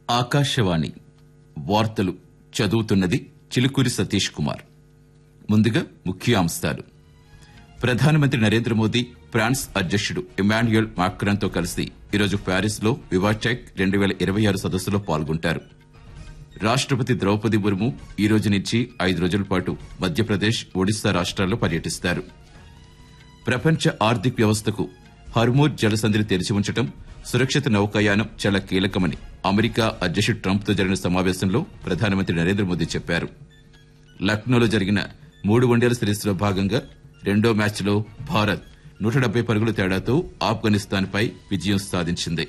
ఆకాశవాణి వార్తలు చదువుతున్నది చిలుకూరి సతీష్ కుమార్ ముందుగా ముఖ్యాంశాలు ప్రధానమంత్రి నరేంద్ర మోదీ ఫ్రాన్స్ అధ్యక్షుడు ఇమాన్యుయల్ మాక్రాన్తో కలిసి ఈరోజు ప్యారిస్ లో వివాటెక్ రెండు వేల ఇరవై ఆరు సదస్సులో పాల్గొంటారు రాష్టపతి ద్రౌపది ముర్ము ఈ రోజు నుంచి ఐదు రోజుల పాటు మధ్యప్రదేశ్ ఒడిశా రాష్ట్రాల్లో పర్యటిస్తారు ప్రపంచ ఆర్థిక వ్యవస్థకు హర్మూర్ జలసంధిని తెరిచి ఉంచడం సురక్షిత నౌకాయానం చాలా కీలకమని అమెరికా అధ్యక్షుడు ట్రంప్ తో జరిగిన సమావేశంలో ప్రధానమంత్రి నరేంద్ర మోదీ చెప్పారు లక్నోలో జరిగిన మూడు వన్డేల సిరీస్లో భాగంగా రెండో మ్యాచ్లో భారత్ నూట డెబ్బై పరుగుల తేడాతో ఆఫ్ఘనిస్తాన్పై విజయం సాధించింది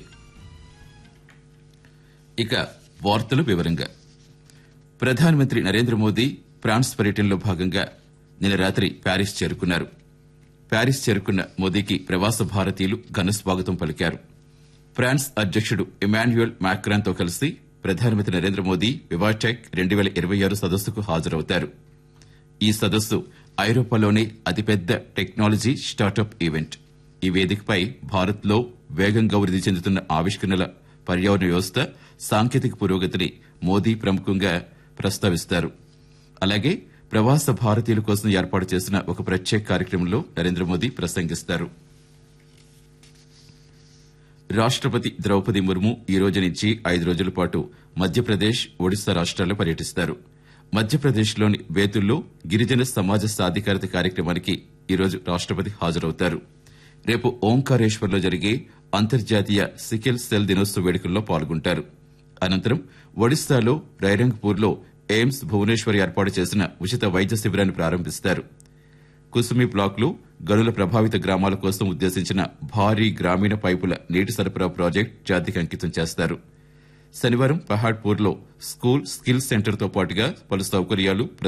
ఇక వార్తలు వివరంగా ప్రధానమంత్రి నరేంద్ర మోదీ ఫ్రాన్స్ పర్యటనలో భాగంగా నిన్న రాత్రి ప్యారిస్ చేరుకున్నారు ప్యారిస్ చేరుకున్న మోదీకి ప్రవాస భారతీయులు ఘన స్వాగతం పలికారు ఫ్రాన్స్ అధ్యక్షుడు ఇమాన్యుయల్ మాక్రాన్తో కలిసి ప్రధానమంత్రి నరేంద్ర మోదీ వివాటెక్ రెండు వేల ఇరవై ఆరు సదస్సుకు హాజరవుతారు ఈ సదస్సు ఐరోపాలోనే అతిపెద్ద టెక్నాలజీ స్టార్టప్ ఈవెంట్ ఈ వేదికపై భారత్లో వేగంగా వృద్ధి చెందుతున్న ఆవిష్కరణల పర్యావరణ వ్యవస్థ సాంకేతిక పురోగతిని మోదీ ప్రముఖంగా ప్రస్తావిస్తారు అలాగే ప్రవాస భారతీయుల కోసం ఏర్పాటు చేసిన ఒక ప్రత్యేక కార్యక్రమంలో నరేంద్ర మోదీ ప్రసంగిస్తారు రాష్టపతి ద్రౌపది ముర్ము ఈ రోజు నుంచి ఐదు రోజుల పాటు మధ్యప్రదేశ్ ఒడిశా రాష్ట్రాల్లో పర్యటిస్తారు మధ్యప్రదేశ్లోని బేతుల్లో గిరిజన సమాజ సాధికారత కార్యక్రమానికి ఈ రోజు రాష్టపతి హాజరవుతారు రేపు ఓంకారేశ్వర్లో జరిగే అంతర్జాతీయ సికిల్ సెల్ దినోత్సవ వేడుకల్లో పాల్గొంటారు అనంతరం ఒడిశాలో రైరంగ్పూర్లో ఎయిమ్స్ భువనేశ్వర్ ఏర్పాటు చేసిన ఉచిత వైద్య శిబిరాన్ని ప్రారంభిస్తారు కుసుమి బ్లాక్లో గనుల ప్రభావిత గ్రామాల కోసం ఉద్దేశించిన భారీ గ్రామీణ పైపుల నీటి సరఫరా ప్రాజెక్టు జాతికి అంకితం చేస్తారు శనివారం పహాడ్పూర్లో స్కూల్ స్కిల్ సెంటర్తో పాటుగా పలు సౌకర్యాలు